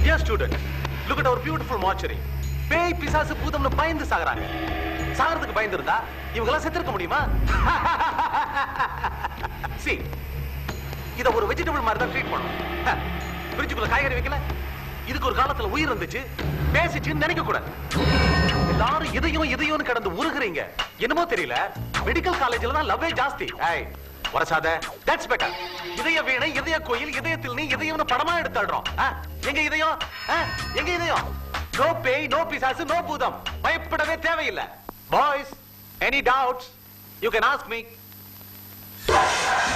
dear student look at our beautiful mortuary பேய் பிசாசு பூதம்னு பயந்து சாகுறாங்க சாகிறதுக்கு பயந்து இருந்தா இவங்கெல்லாம் செத்துருக்க முடியுமா சி இத ஒரு வெஜிடபிள் மாதிரி தான் ட்ரீட் பண்ணும் ஃப்ரிட்ஜுக்குள்ள காய்கறி வைக்கல இதுக்கு ஒரு காலத்துல உயிர் இருந்துச்சு பேசிச்சுன்னு நினைக்க கூடாது எல்லாரும் இதையும் இதையும் கடந்து உருகுறீங்க என்னமோ தெரியல மெடிக்கல் காலேஜ்ல தான் லவ்வே ஜாஸ்தி ஏய் வரசாத தட்ஸ் பெட்டர் இதய வீணை இதய கோயில் இதயத்தில் நீ இதயம்னு படமா எடுத்துடுறோம் எங்க இதயம் ஆ, எங்க இதயம் நோ பேய் நோ பிசாசு நோ பூதம் பயப்படவே தேவையில்லை boys any doubts you can ask me